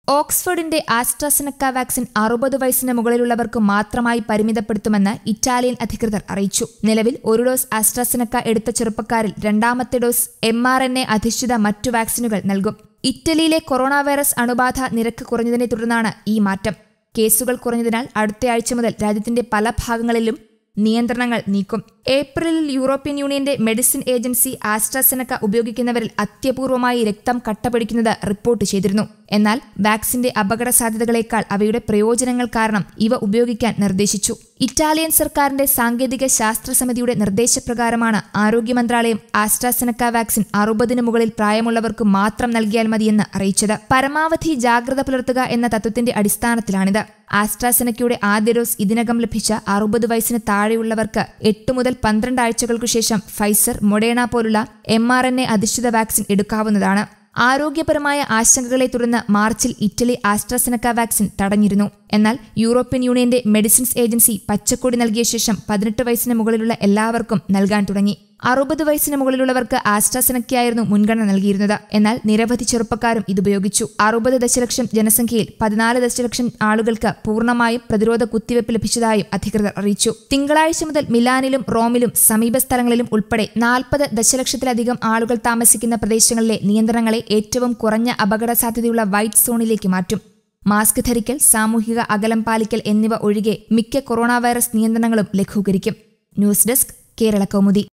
ഓക്സ്ഫോർഡിന്റെ AstraZeneca vaccine അറുപത് വയസ്സിന് മുകളിലുള്ളവർക്ക് മാത്രമായി പരിമിതപ്പെടുത്തുമെന്ന് ഇറ്റാലിയൻ അധികൃതർ അറിയിച്ചു നിലവിൽ ഒരു ഡോസ് ആസ്ട്രാസെനക്ക എടുത്ത ചെറുപ്പക്കാരിൽ രണ്ടാമത്തെ dose M R N A അധിഷ്ഠിത മറ്റു വാക്സിനുകൾ നൽകും ഇറ്റലിയിലെ കൊറോണ വൈറസ് അണുബാധ നിരക്ക് കുറഞ്ഞതിനെ തുടർന്നാണ് ഈ മാറ്റം കേസുകൾ കുറഞ്ഞതിനാൽ അടുത്തയാഴ്ച മുതൽ രാജ്യത്തിന്റെ പല ഭാഗങ്ങളിലും നിയന്ത്രണങ്ങൾ നീക്കും ഏപ്രിലിൽ യൂറോപ്യൻ യൂണിയന്റെ മെഡിസിൻ ഏജൻസി ആസ്ട്രാസെനക്ക ഉപയോഗിക്കുന്നവരിൽ അത്യപൂർവമായി രക്തം കട്ടപിടിക്കുന്നത് റിപ്പോർട്ട് ചെയ്തിരുന്നു എന്നാൽ വാക്സിന്റെ അപകട സാധ്യതകളേക്കാൾ അവയുടെ പ്രയോജനങ്ങൾ കാരണം ഇവ ഉപയോഗിക്കാൻ നിർദ്ദേശിച്ചു ഇറ്റാലിയൻ സർക്കാരിന്റെ സാങ്കേതിക ശാസ്ത്ര സമിതിയുടെ നിർദ്ദേശപ്രകാരമാണ് ആരോഗ്യ മന്ത്രാലയം ആസ്ട്രാസെനക്ക വാക്സിൻ അറുപതിനു മുകളിൽ പ്രായമുള്ളവർക്ക് മാത്രം നൽകിയാൽ മതിയെന്ന് അറിയിച്ചത് പരമാവധി ജാഗ്രത പുലർത്തുക എന്ന തത്വത്തിന്റെ അടിസ്ഥാനത്തിലാണിത് ആസ്ട്രാസെനക്കയുടെ ആദ്യ ഡോസ് ഇതിനകം ലഭിച്ച അറുപത് വയസ്സിന് താഴെയുള്ളവർക്ക് എട്ട് മുതൽ പന്ത്രണ്ട് ആഴ്ചകൾക്കു ശേഷം ഫൈസർ മൊഡേണ പോലുള്ള എം ആർ എൻ എ അധിഷ്ഠിത വാക്സിൻ എടുക്കാവുന്നതാണ് ആരോഗ്യപരമായ ആശങ്കകളെ തുടർന്ന് മാർച്ചിൽ ഇറ്റലി ആസ്ട്രാസെനക്ക വാക്സിൻ തടഞ്ഞിരുന്നു എന്നാൽ യൂറോപ്യൻ യൂണിയന്റെ മെഡിസിൻസ് ഏജൻസി പച്ചക്കൊടി നൽകിയ ശേഷം പതിനെട്ട് വയസ്സിന് മുകളിലുള്ള എല്ലാവർക്കും നൽകാൻ തുടങ്ങി അറുപത് വയസ്സിന് മുകളിലുള്ളവർക്ക് ആസ്ട്രാസെനക്കയായിരുന്നു മുൻഗണന നൽകിയിരുന്നത് എന്നാൽ നിരവധി ചെറുപ്പക്കാരും ഇതുപയോഗിച്ചു അറുപത് ദശലക്ഷം ജനസംഖ്യയിൽ പതിനാല് ദശലക്ഷം ആളുകൾക്ക് പൂർണ്ണമായും പ്രതിരോധ കുത്തിവയ്പ് ലഭിച്ചതായും അധികൃതർ അറിയിച്ചു തിങ്കളാഴ്ച മുതൽ മിലാനിലും റോമിലും സമീപ സ്ഥലങ്ങളിലും ഉൾപ്പെടെ നാൽപ്പത് ദശലക്ഷത്തിലധികം ആളുകൾ താമസിക്കുന്ന പ്രദേശങ്ങളിലെ നിയന്ത്രണങ്ങളെ ഏറ്റവും കുറഞ്ഞ അപകട സാധ്യതയുള്ള വൈറ്റ് സോണിലേക്ക് മാറ്റും മാസ്ക് ധരിക്കൽ സാമൂഹിക അകലം പാലിക്കൽ എന്നിവ ഒഴികെ മിക്ക കൊറോണ വൈറസ് നിയന്ത്രണങ്ങളും ലഘൂകരിക്കും ന്യൂസ് ഡെസ്ക് കേരള കൗമുദി